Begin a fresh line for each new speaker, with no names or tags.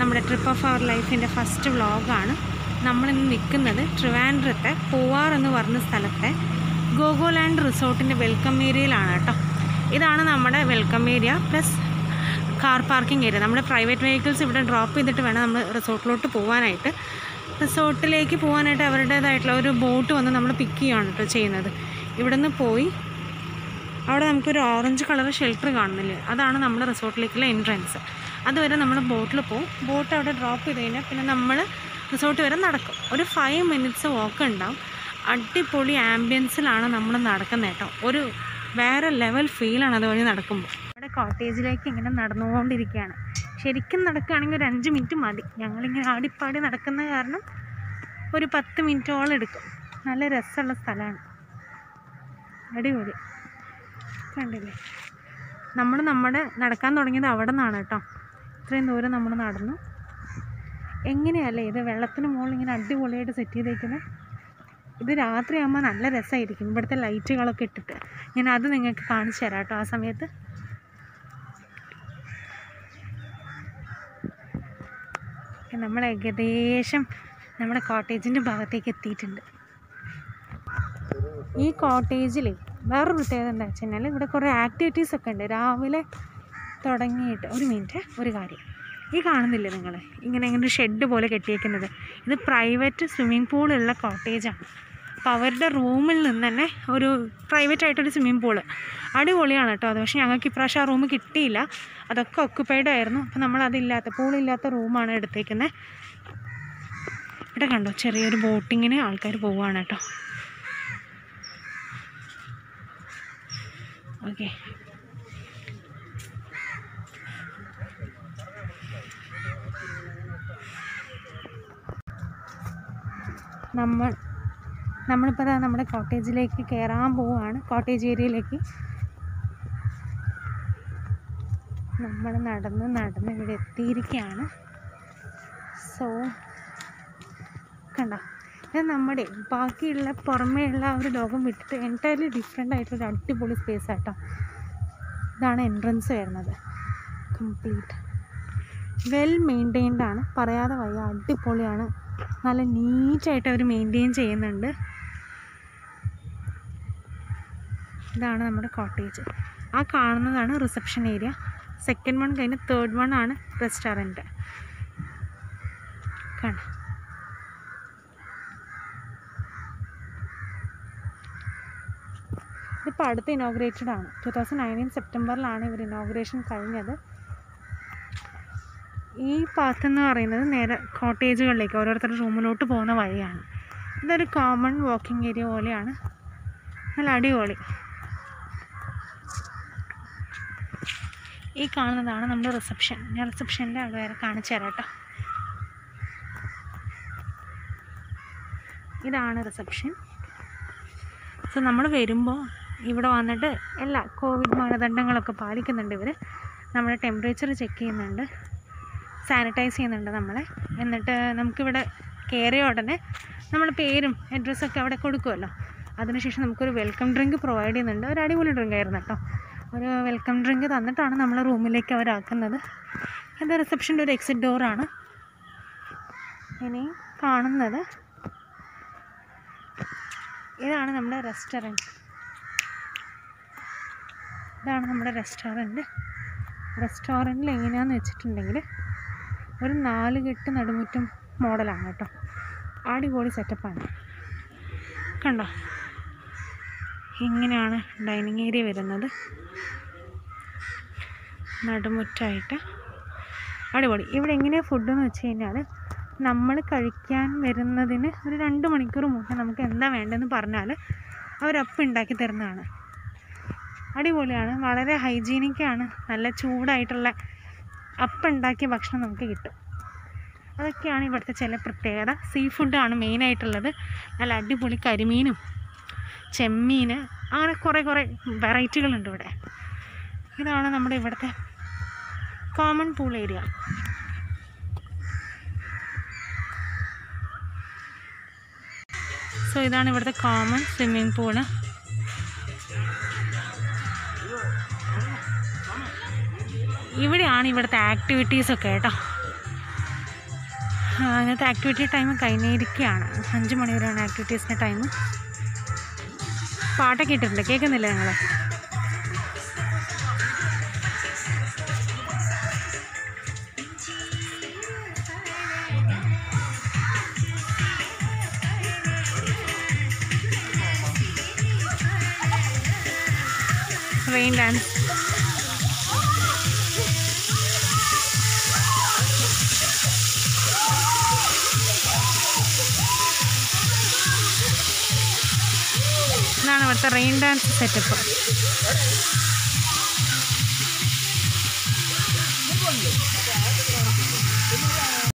നമ്മുടെ trip of our ലൈഫിൻ്റെ first വ്ളോഗാണ് നമ്മളിന്ന് നിൽക്കുന്നത് ട്രിവാൻഡ്രത്തെ പൂവാർ എന്ന് പറഞ്ഞ സ്ഥലത്തെ ഗോഗോലാൻഡ് റിസോർട്ടിൻ്റെ വെൽക്കം ഏരിയയിലാണ് കേട്ടോ ഇതാണ് നമ്മുടെ welcome area plus car parking area നമ്മുടെ പ്രൈവറ്റ് വെഹിക്കിൾസ് ഇവിടെ ഡ്രോപ്പ് ചെയ്തിട്ട് വേണം നമ്മൾ റിസോർട്ടിലോട്ട് പോകാനായിട്ട് റിസോർട്ടിലേക്ക് പോകാനായിട്ട് അവരുടേതായിട്ടുള്ള ഒരു ബോട്ട് വന്ന് നമ്മൾ പിക്ക് ചെയ്യുകയാണ് കേട്ടോ ചെയ്യുന്നത് ഇവിടെ നിന്ന് പോയി അവിടെ നമുക്കൊരു ഓറഞ്ച് കളർ ഷെൽട്ടർ കാണുന്നില്ലേ അതാണ് നമ്മുടെ റിസോർട്ടിലേക്കുള്ള എൻട്രൻസ് അതുവരെ നമ്മൾ ബോട്ടിൽ പോകും ബോട്ട് അവിടെ ഡ്രോപ്പ് ചെയ്ത് കഴിഞ്ഞാൽ പിന്നെ നമ്മൾ റിസോർട്ട് വരെ നടക്കും ഒരു ഫൈവ് മിനിറ്റ്സ് വാക്ക് ഉണ്ടാവും അടിപൊളി ആംബിയൻസിലാണ് നമ്മൾ നടക്കുന്നത് കേട്ടോ ഒരു വേറെ ലെവൽ ഫീലാണ് അതുവഴി നടക്കുമ്പോൾ നമ്മുടെ കോട്ടേജിലേക്ക് ഇങ്ങനെ നടന്നുകൊണ്ടിരിക്കുകയാണ് ശരിക്കും നടക്കുകയാണെങ്കിൽ ഒരു അഞ്ച് മിനിറ്റ് മതി ഞങ്ങളിങ്ങനെ ആടിപ്പാടി നടക്കുന്ന കാരണം ഒരു പത്ത് മിനിറ്റോളം എടുക്കും നല്ല രസമുള്ള സ്ഥലമാണ് അടിപൊളി കണ്ടില്ലേ നമ്മൾ നമ്മുടെ നടക്കാൻ തുടങ്ങിയത് അവിടെ നിന്നാണ് കേട്ടോ ഇത്രയും ദൂരം നമ്മൾ നടന്നു എങ്ങനെയല്ലേ ഇത് വെള്ളത്തിന് മുകളിൽ ഇങ്ങനെ അടിപൊളിയായിട്ട് സെറ്റ് ചെയ്തേക്കുന്നത് ഇത് രാത്രിയാകുമ്പോൾ നല്ല രസമായിരിക്കും ഇവിടുത്തെ ലൈറ്റുകളൊക്കെ ഇട്ടിട്ട് ഞാൻ അത് നിങ്ങൾക്ക് കാണിച്ചു തരാം കേട്ടോ ആ സമയത്ത് നമ്മൾ ഏകദേശം നമ്മുടെ കോട്ടേജിൻ്റെ ഭാഗത്തേക്ക് എത്തിയിട്ടുണ്ട് ഈ കോട്ടേജിൽ വേറൊരു പ്രത്യേകത എന്താ വെച്ച് കഴിഞ്ഞാൽ ഇവിടെ കുറേ ആക്ടിവിറ്റീസ് ഒക്കെ ഉണ്ട് രാവിലെ തുടങ്ങിയിട്ട് ഒരു മിനിറ്റ് ഒരു കാര്യം ഈ കാണുന്നില്ലേ നിങ്ങൾ ഇങ്ങനെ ഇങ്ങനെ ഒരു ഷെഡ് പോലെ കെട്ടിയേക്കുന്നത് ഇത് പ്രൈവറ്റ് സ്വിമ്മിംഗ് പൂളുള്ള കോട്ടേജാണ് അപ്പോൾ അവരുടെ റൂമിൽ നിന്ന് തന്നെ ഒരു പ്രൈവറ്റ് ആയിട്ടൊരു സ്വിമ്മിംഗ് പൂള് അടിപൊളിയാണ് കേട്ടോ അത് പക്ഷേ ഞങ്ങൾക്ക് ഇപ്രാവശ്യം ആ റൂം കിട്ടിയില്ല അതൊക്കെ ഒക്കുപ്പൈഡ് ആയിരുന്നു അപ്പോൾ നമ്മൾ അതില്ലാത്ത പൂളില്ലാത്ത റൂമാണ് എടുത്തേക്കുന്നത് ഇവിടെ കണ്ടോ ചെറിയൊരു ബോട്ടിങ്ങിന് ആൾക്കാർ പോവുകയാണ് കേട്ടോ ഓക്കെ നമ്മൾ നമ്മളിപ്പോൾ ദാ നമ്മുടെ കോട്ടേജിലേക്ക് കയറാൻ പോവുകയാണ് കോട്ടേജ് ഏരിയയിലേക്ക് നമ്മൾ നടന്ന് നടന്ന് ഇവിടെ എത്തിയിരിക്കുകയാണ് സോ കണ്ട ഇത് നമ്മുടെ ബാക്കിയുള്ള പുറമേയുള്ള ആ ഒരു ലോകം വിട്ടിട്ട് എൻറ്റയർലി ഡിഫറെൻ്റ് ആയിട്ടൊരു അടിപൊളി സ്പേസ് ആട്ടോ ഇതാണ് എൻട്രൻസ് വരുന്നത് കംപ്ലീറ്റ് വെൽ മെയിൻറ്റെയിൻഡ് ആണ് പറയാതെ വയ്യ അടിപൊളിയാണ് നല്ല നീറ്റായിട്ട് അവർ മെയിൻറ്റെയിൻ ചെയ്യുന്നുണ്ട് ഇതാണ് നമ്മുടെ കോട്ടേജ് ആ കാണുന്നതാണ് റിസപ്ഷൻ ഏരിയ സെക്കൻഡ് വൺ കഴിഞ്ഞ് തേർഡ് വൺ ആണ് റെസ്റ്റോറൻറ്റ് കാണാം ഇതിപ്പോൾ അടുത്ത് ഇനോഗ്രേറ്റഡ് ആണ് ടു തൗസൻഡ് നയൻറ്റീൻ സെപ്റ്റംബറിലാണ് ഇവർ ഇനോഗ്രേഷൻ കഴിഞ്ഞത് ഈ പാത്ത് എന്ന് പറയുന്നത് നേരെ കോട്ടേജുകളിലേക്ക് ഓരോരുത്തരുടെ റൂമിലോട്ട് പോകുന്ന വഴിയാണ് ഇതൊരു കോമൺ വാക്കിംഗ് ഏരിയ പോലെയാണ് നല്ല അടിപൊളി ഈ കാണുന്നതാണ് നമ്മുടെ റിസപ്ഷൻ ഞാൻ റിസപ്ഷൻ്റെ അവിടെ വരെ കാണിച്ചു തരാം കേട്ടോ ഇതാണ് റിസപ്ഷൻ സോ നമ്മൾ വരുമ്പോൾ ഇവിടെ വന്നിട്ട് എല്ലാ കോവിഡ് മാനദണ്ഡങ്ങളൊക്കെ പാലിക്കുന്നുണ്ട് ഇവർ നമ്മുടെ ടെമ്പറേച്ചർ ചെക്ക് ചെയ്യുന്നുണ്ട് സാനിറ്റൈസ് ചെയ്യുന്നുണ്ട് നമ്മളെ എന്നിട്ട് നമുക്കിവിടെ കയറിയ ഉടനെ നമ്മൾ പേരും അഡ്രസ്സൊക്കെ അവിടെ കൊടുക്കുമല്ലോ അതിനുശേഷം നമുക്കൊരു വെൽക്കം ഡ്രിങ്ക് പ്രൊവൈഡ് ചെയ്യുന്നുണ്ട് ഒരു അടിപൊളി ഡ്രിങ്ക് ആയിരുന്നു കേട്ടോ ഒരു വെൽക്കം ഡ്രിങ്ക് തന്നിട്ടാണ് നമ്മൾ റൂമിലേക്ക് അവരാക്കുന്നത് ഇത് റിസപ്ഷൻ്റെ ഒരു എക്സിറ്റ് ഡോറാണ് ഇനി കാണുന്നത് ഇതാണ് നമ്മുടെ റെസ്റ്റോറൻറ്റ് ഇതാണ് നമ്മുടെ റെസ്റ്റോറൻറ്റ് റെസ്റ്റോറൻറ്റിൽ എങ്ങനെയാണെന്ന് വെച്ചിട്ടുണ്ടെങ്കിൽ ഒരു നാല് കെട്ട് നടുമുറ്റം മോഡലാണ് കേട്ടോ അടിപൊളി സെറ്റപ്പാണ് കണ്ടോ ഇങ്ങനെയാണ് ഡൈനിങ് ഏരിയ വരുന്നത് നടുമുറ്റായിട്ട് അടിപൊളി ഇവിടെ എങ്ങനെയാണ് ഫുഡ് എന്ന് വെച്ച് കഴിഞ്ഞാൽ നമ്മൾ കഴിക്കാൻ വരുന്നതിന് ഒരു രണ്ട് മണിക്കൂർ മുന്നേ നമുക്ക് എന്താ വേണ്ടതെന്ന് പറഞ്ഞാൽ അവരപ്പം ഉണ്ടാക്കി തരുന്നതാണ് അടിപൊളിയാണ് വളരെ ഹൈജീനിക്കാണ് നല്ല ചൂടായിട്ടുള്ള അപ്പം ഉണ്ടാക്കിയ ഭക്ഷണം നമുക്ക് കിട്ടും അതൊക്കെയാണ് ഇവിടുത്തെ ചില പ്രത്യേകത സീ ഫുഡാണ് മെയിനായിട്ടുള്ളത് നല്ല അടിപൊളി കരിമീനും ചെമ്മീൻ അങ്ങനെ കുറേ കുറേ വെറൈറ്റികളുണ്ട് ഇവിടെ ഇതാണ് നമ്മുടെ ഇവിടുത്തെ കോമൺ പൂൾ ഏരിയ സോ ഇതാണ് ഇവിടുത്തെ കോമൺ സ്വിമ്മിംഗ് പൂള് ഇവിടെയാണ് ഇവിടുത്തെ ആക്ടിവിറ്റീസൊക്കെ കേട്ടോ ആ, അതിനകത്ത് ആക്ടിവിറ്റി ടൈം കഴിഞ്ഞിരിക്കുകയാണ് അഞ്ച് മണി വരെയാണ് ആക്ടിവിറ്റീസിൻ്റെ ടൈം പാട്ടൊക്കെ ഇട്ടിട്ടുണ്ട് കേൾക്കുന്നില്ല നിങ്ങൾ റെയിൻ ഡാൻസ് ഇതാണ് ഇവിടുത്തെ റെയിൻ ഡാൻസ് സെറ്റപ്പ്